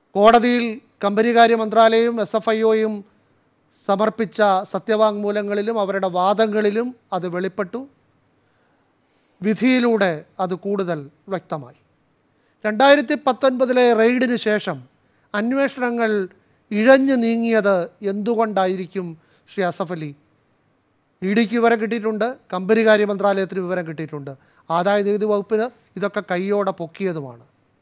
കോടതിയിൽ കമ്പനികാര്യ മന്ത്രാലയവും S F I ഒയും സമർപ്പിച്ച സത്യവാങ്മൂലങ്ങളിലും അവരുടെ വാദങ്ങളിലും അത് വെളിപ്പെട്ടു വിധിയിലൂടെ അത് കൂടുതൽ വ്യക്തമായി രണ്ടായിരത്തി പത്തൊൻപതിലെ റെയ്ഡിന് ശേഷം അന്വേഷണങ്ങൾ ഇഴഞ്ഞു നീങ്ങിയത് എന്തുകൊണ്ടായിരിക്കും ശ്രീ അസഫ് അലി ഇ ഡിക്ക് വിവരം കിട്ടിയിട്ടുണ്ട് കമ്പനികാര്യ മന്ത്രാലയത്തിന് വിവരം കിട്ടിയിട്ടുണ്ട് ആദായ നികുതി വകുപ്പിന് ഇതൊക്കെ കൈയോടെ പൊക്കിയതുമാണ്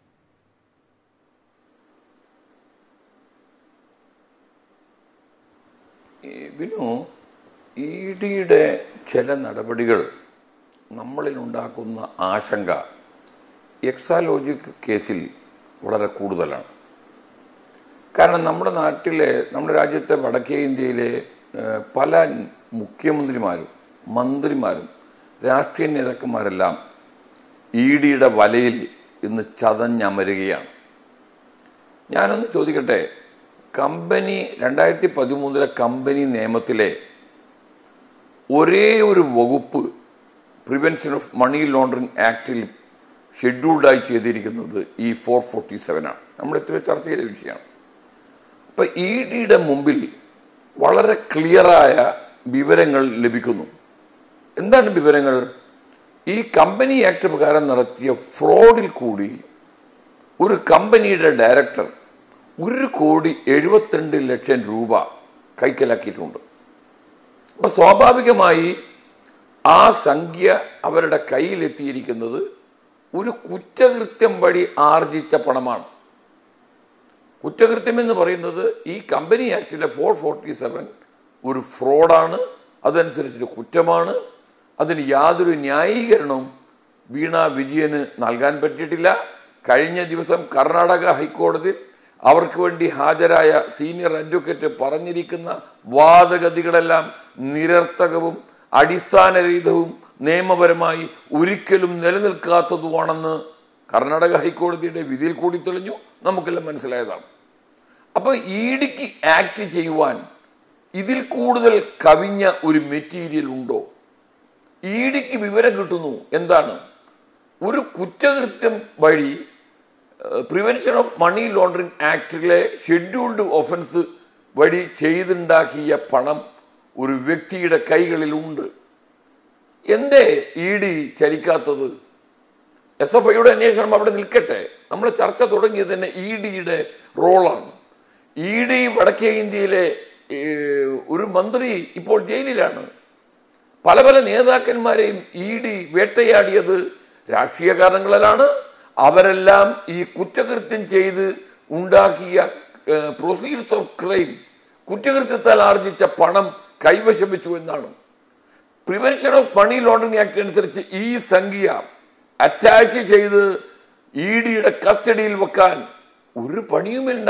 ഈ ബിനു ഇ ഡിയുടെ ചില നടപടികൾ നമ്മളിൽ ഉണ്ടാക്കുന്ന ആശങ്ക എക്സാലോജിക് കേസിൽ വളരെ കൂടുതലാണ് കാരണം നമ്മുടെ നാട്ടിലെ നമ്മുടെ രാജ്യത്തെ വടക്കേ ഇന്ത്യയിലെ ഏഹ്, പല മുഖ്യമന്ത്രിമാരും മന്ത്രിമാരും രാഷ്ട്രീയ നേതാക്കന്മാരെല്ലാം ഇ ഡിയുടെ വലയിൽ ഇന്ന് ചതഞ്ഞമരുകയാണ് ഞാനൊന്ന് ചോദിക്കട്ടെ കമ്പനി രണ്ടായിരത്തി പതിമൂന്നിലെ കമ്പനി നിയമത്തിലെ ഒരേ ഒരു വകുപ്പ് പ്രിവെൻഷൻ ഓഫ് മണി ലോണ്ടറിംഗ് ആക്ടിൽ ഷെഡ്യൂൾഡായി ചെയ്തിരിക്കുന്നത് ഈ ഫോർ ഫോർട്ടി സെവനാണ് നമ്മൾ ഇത്ര ചർച്ച ചെയ്ത വിഷയമാണ് അപ്പൊ ഇ ഡിയുടെ മുമ്പിൽ വളരെ ക്ലിയറായ വിവരങ്ങൾ ലഭിക്കുന്നു എന്താണ് വിവരങ്ങൾ ഈ കമ്പനി ആക്ട് പ്രകാരം നടത്തിയ ഫ്രോഡിൽ കൂടി ഒരു കമ്പനിയുടെ ഡയറക്ടർ ഒരു കോടി എഴുപത്തിരണ്ട് ലക്ഷം രൂപ കൈക്കലാക്കിയിട്ടുണ്ട് അപ്പൊ സ്വാഭാവികമായി ആ സംഖ്യ അവരുടെ കയ്യിലെത്തിയിരിക്കുന്നത് ഒരു കുറ്റകൃത്യം വഴി ആർജിച്ച പണമാണ് കുറ്റകൃത്യം എന്ന് പറയുന്നത് ഈ കമ്പനി ആക്ടിലെ ഫോർ ഫോർട്ടി സെവൻ ഒരു ഫ്രോഡാണ് അതനുസരിച്ചൊരു കുറ്റമാണ് അതിന് യാതൊരു ന്യായീകരണവും വീണ വിജയന് നൽകാൻ പറ്റിയിട്ടില്ല കഴിഞ്ഞ ദിവസം കർണാടക ഹൈക്കോടതിയിൽ അവർക്ക് വേണ്ടി ഹാജരായ സീനിയർ അഡ്വക്കേറ്റ് പറഞ്ഞിരിക്കുന്ന വാദഗതികളെല്ലാം നിരർത്ഥകവും അടിസ്ഥാനരഹിതവും നിയമപരമായി ഒരിക്കലും നിലനിൽക്കാത്തതുമാണെന്ന് കർണാടക ഹൈക്കോടതിയുടെ വിധിയിൽ കൂടി തെളിഞ്ഞു നമുക്കെല്ലാം മനസ്സിലായതാണ് അപ്പൊ ഇ ഡിക്ക് ആക്ട് ചെയ്യുവാൻ ഇതിൽ കൂടുതൽ കവിഞ്ഞ ഒരു മെറ്റീരിയൽ ഉണ്ടോ ഇ ഡിക്ക് വിവരം കിട്ടുന്നു എന്താണ് ഒരു കുറ്റകൃത്യം വഴി പ്രിവെൻഷൻ ഓഫ് മണി ലോണ്ടറിംഗ് ആക്ടിലെ ഷെഡ്യൂൾഡ് ഒഫൻസ് വഴി ചെയ്തുണ്ടാക്കിയ പണം ഒരു വ്യക്തിയുടെ കൈകളിലുണ്ട് എന്തേ ഇ ഡി ചലിക്കാത്തത് എസ് എഫ് ഐയുടെ അന്വേഷണം അവിടെ നിൽക്കട്ടെ നമ്മൾ ചർച്ച തുടങ്ങിയത് തന്നെ ഇ ഡിയുടെ റോളാണ് ഇ ഡി വടക്കേ ഇന്ത്യയിലെ ഏഹ്, ഒരു മന്ത്രി ഇപ്പോൾ ജയിലിലാണ് പല പല നേതാക്കന്മാരെയും ഇ ഡി വേട്ടയാടിയത് രാഷ്ട്രീയ കാരണങ്ങളിലാണ് അവരെല്ലാം ഈ കുറ്റകൃത്യം ചെയ്ത് ഉണ്ടാക്കിയ പ്രൊസീഡ്സ് ഓഫ് ക്രൈം കുറ്റകൃത്യത്താൽ ആർജിച്ച പണം കൈവശം വെച്ചു എന്നാണ് prevention of money laundering act അനുസരിച്ച് ഈ സംഖ്യ അറ്റാച്ച് ചെയ്ത് ഇ ഡിയുടെ കസ്റ്റഡിയിൽ വെക്കാൻ ഒരു പണിയുമില്ല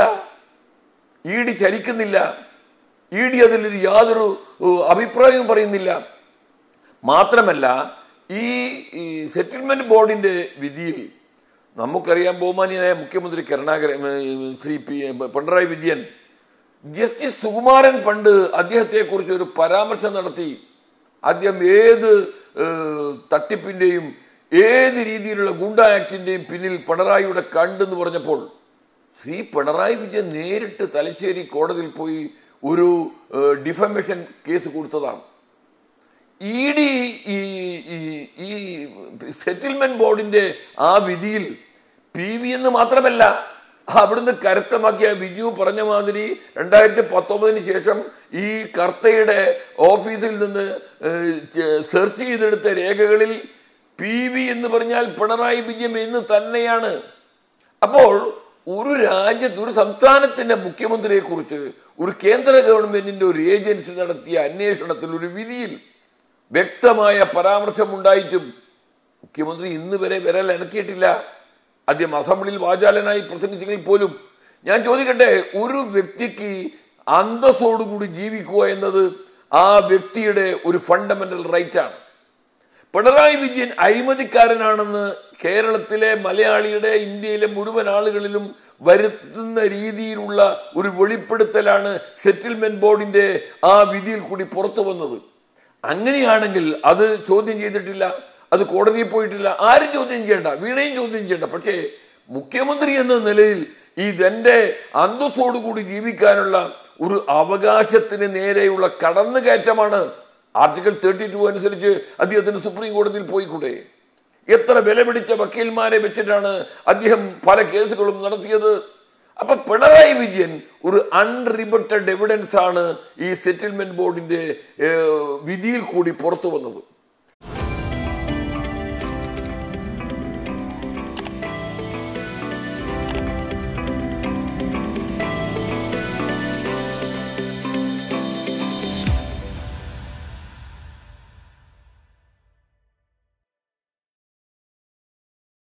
ഇ ഡി ചലിക്കുന്നില്ല ഇ ഡി അതിൽ യാതൊരു ഏഹ്, അഭിപ്രായവും പറയുന്നില്ല മാത്രമല്ല ഈ ഈ സെറ്റിൽമെന്റ് ബോർഡിന്റെ വിധിയിൽ നമുക്കറിയാം ബഹുമാനിയായ മുഖ്യമന്ത്രി കരുണാകരൻ ഏഹ്, ശ്രീ പി പിണറായി വിജയൻ ജസ്റ്റിസ് സുകുമാരൻ പണ്ട് അദ്ദേഹത്തെ കുറിച്ച് ഒരു പരാമർശം നടത്തി അദ്ദേഹം ഏത് ഏഹ്, തട്ടിപ്പിന്റെയും ഏത് രീതിയിലുള്ള ഗുണ്ട ആക്ടിന്റെയും പിന്നിൽ പിണറായിയുടെ കണ്ടെന്ന് പറഞ്ഞപ്പോൾ ശ്രീ പിണറായി വിജയൻ നേരിട്ട് തലശ്ശേരി കോടതിയിൽ പോയി ഒരു ഡിഫമേഷൻ കേസ് കൊടുത്തതാണ് ഇ ഡി ഈ ഈ- ഈ സെറ്റിൽമെന്റ് ബോർഡിന്റെ ആ വിധിയിൽ പി വി എന്ന് മാത്രമല്ല അവിടുന്ന് കരസ്ഥമാക്കിയ ബിജു പറഞ്ഞ മാതിരി രണ്ടായിരത്തി പത്തൊമ്പതിന് ശേഷം ഈ കർത്തയുടെ ഓഫീസിൽ നിന്ന് സെർച്ച് ചെയ്തെടുത്ത രേഖകളിൽ പി വി എന്ന് പറഞ്ഞാൽ പിണറായി വിജയൻ എന്ന് തന്നെയാണ് അപ്പോൾ ഒരു രാജ്യത്ത് ഒരു സംസ്ഥാനത്തിന്റെ മുഖ്യമന്ത്രിയെ കുറിച്ച് ഒരു കേന്ദ്ര ഗവൺമെന്റിന്റെ ഒരു ഏജൻസി നടത്തിയ അന്വേഷണത്തിൽ ഒരു വിധിയിൽ വ്യക്തമായ പരാമർശമുണ്ടായിട്ടും മുഖ്യമന്ത്രി ഇന്ന് വരെ വിരൽ അനക്കിയിട്ടില്ല ആദ്യം അസംബ്ലിയിൽ വാചാലനായി പ്രസംഗിച്ചെങ്കിൽ പോലും ഞാൻ ചോദിക്കട്ടെ ഒരു വ്യക്തിക്ക് അന്തസ്സോടുകൂടി ജീവിക്കുക എന്നത് ആ വ്യക്തിയുടെ ഒരു ഫണ്ടമെന്റൽ റൈറ്റ് ആണ് പിണറായി വിജയൻ അഴിമതിക്കാരനാണെന്ന് കേരളത്തിലെ മലയാളിയുടെ ഇന്ത്യയിലെ മുഴുവൻ ആളുകളിലും വരുത്തുന്ന രീതിയിലുള്ള ഒരു വെളിപ്പെടുത്തലാണ് സെറ്റിൽമെന്റ് ബോർഡിന്റെ ആ വിധിയിൽ കൂടി പുറത്തു വന്നത് അങ്ങനെയാണെങ്കിൽ അത് ചോദ്യം ചെയ്തിട്ടില്ല അത് കോടതിയിൽ പോയിട്ടില്ല ആരും ചോദ്യം ചെയ്യണ്ട വീണയും ചോദ്യം ചെയ്യണ്ട പക്ഷേ മുഖ്യമന്ത്രി എന്ന നിലയിൽ ഇതെന്റെ അന്തസ്സോടുകൂടി ജീവിക്കാനുള്ള ഒരു അവകാശത്തിന് നേരെയുള്ള കടന്നുകയറ്റമാണ് ആർട്ടിക്കിൾ തേർട്ടി ടു അനുസരിച്ച് അദ്ദേഹത്തിന് സുപ്രീം കോടതിയിൽ പോയിക്കൂടെ എത്ര വില പിടിച്ച വക്കീൽമാരെ വെച്ചിട്ടാണ് അദ്ദേഹം പല കേസുകളും നടത്തിയത് അപ്പൊ പിണറായി വിജയൻ ഒരു അൺറിബട്ടഡ് എവിഡൻസ് ആണ് ഈ സെറ്റിൽമെന്റ് ബോർഡിന്റെ ഏഹ്, വിധിയിൽ കൂടി പുറത്തു വന്നത്